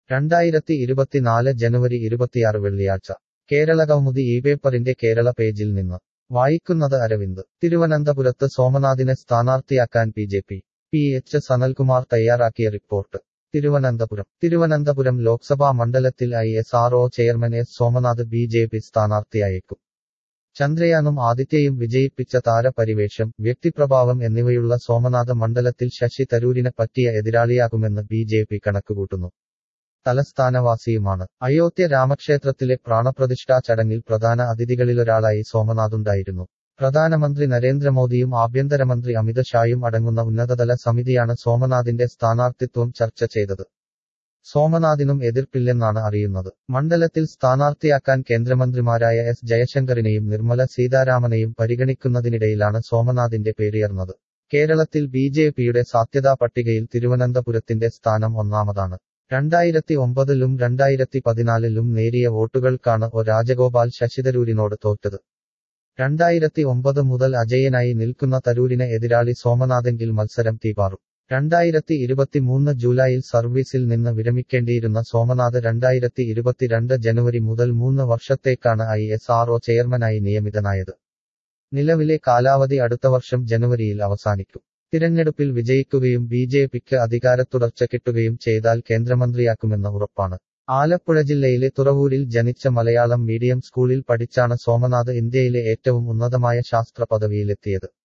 രണ്ടായിരത്തി ഇരുപത്തിനാല് ജനുവരി ഇരുപത്തിയാറ് വെള്ളിയാഴ്ച കേരളകൗമുദി ഈ പേപ്പറിന്റെ കേരള പേജിൽ നിന്ന് വായിക്കുന്നത് അരവിന്ദ് തിരുവനന്തപുരത്ത് സോമനാഥിനെ സ്ഥാനാർത്ഥിയാക്കാൻ B J P P H Sanalkumar തയ്യാറാക്കിയ റിപ്പോർട്ട് തിരുവനന്തപുരം തിരുവനന്തപുരം ലോക്സഭാ മണ്ഡലത്തിൽ I S R O chairman S Somanath B J P സ്ഥാനാർത്ഥിയായേക്കും ചന്ദ്രയാനും ആദിത്യയും വിജയിപ്പിച്ച താരപരിവേഷം വ്യക്തിപ്രഭാവം എന്നിവയുള്ള സോമനാഥ് മണ്ഡലത്തിൽ ശശി തരൂരിനെ പറ്റിയ എതിരാളിയാകുമെന്ന് ബി ജെ പി കണക്കുകൂട്ടുന്നു തലസ്ഥാനവാസിയുമാണ് അയോധ്യ രാമക്ഷേത്രത്തിലെ പ്രാണപ്രതിഷ്ഠാ ചടങ്ങിൽ പ്രധാന അതിഥികളിലൊരാളായി സോമനാഥുണ്ടായിരുന്നു പ്രധാനമന്ത്രി നരേന്ദ്രമോദിയും ആഭ്യന്തരമന്ത്രി അമിത് ഷായും അടങ്ങുന്ന ഉന്നതതല സമിതിയാണ് സോമനാഥിന്റെ സ്ഥാനാർത്ഥിത്വം ചർച്ച ചെയ്തത് സോമനാഥിനും എതിർപ്പില്ലെന്നാണ് അറിയുന്നത് മണ്ഡലത്തിൽ സ്ഥാനാർത്ഥിയാക്കാൻ കേന്ദ്രമന്ത്രിമാരായ എസ് ജയശങ്കറിനെയും നിർമ്മല സീതാരാമനെയും പരിഗണിക്കുന്നതിനിടയിലാണ് സോമനാഥിന്റെ പേരുയർന്നത് കേരളത്തിൽ ബി ജെ പിയുടെ സാധ്യതാ പട്ടികയിൽ തിരുവനന്തപുരത്തിന്റെ സ്ഥാനം ഒന്നാമതാണ് രണ്ടായിരത്തി ഒമ്പതിലും രണ്ടായിരത്തി പതിനാലിലും നേരിയ വോട്ടുകൾക്കാണ് ഒ രാജഗോപാൽ ശശിതരൂരിനോട് തോറ്റത് രണ്ടായിരത്തി ഒമ്പത് മുതൽ അജയനായി നിൽക്കുന്ന തരൂരിന് എതിരാളി സോമനാഥെങ്കിൽ മത്സരം തീപാറും രണ്ടായിരത്തി ഇരുപത്തിമൂന്ന് ജൂലൈയിൽ സർവീസിൽ നിന്ന് വിരമിക്കേണ്ടിയിരുന്ന സോമനാഥ് രണ്ടായിരത്തി ഇരുപത്തിരണ്ട് ജനുവരി മുതൽ മൂന്ന് വർഷത്തേക്കാണ് ഐ എസ് ആർ ഒ ചെയർമാനായി നിയമിതനായത് നിലവിലെ കാലാവധി അടുത്ത വർഷം ജനുവരിയിൽ അവസാനിക്കും തിരഞ്ഞെടുപ്പിൽ വിജയിക്കുകയും ബി ജെ പിക്ക് അധികാരത്തുടർച്ച കിട്ടുകയും ചെയ്താൽ കേന്ദ്രമന്ത്രിയാക്കുമെന്ന് ഉറപ്പാണ് ആലപ്പുഴ ജില്ലയിലെ തുറവൂരിൽ ജനിച്ച മലയാളം മീഡിയം സ്കൂളിൽ പഠിച്ചാണ് സോമനാഥ് ഇന്ത്യയിലെ ഏറ്റവും ഉന്നതമായ ശാസ്ത്ര പദവിയിലെത്തിയത്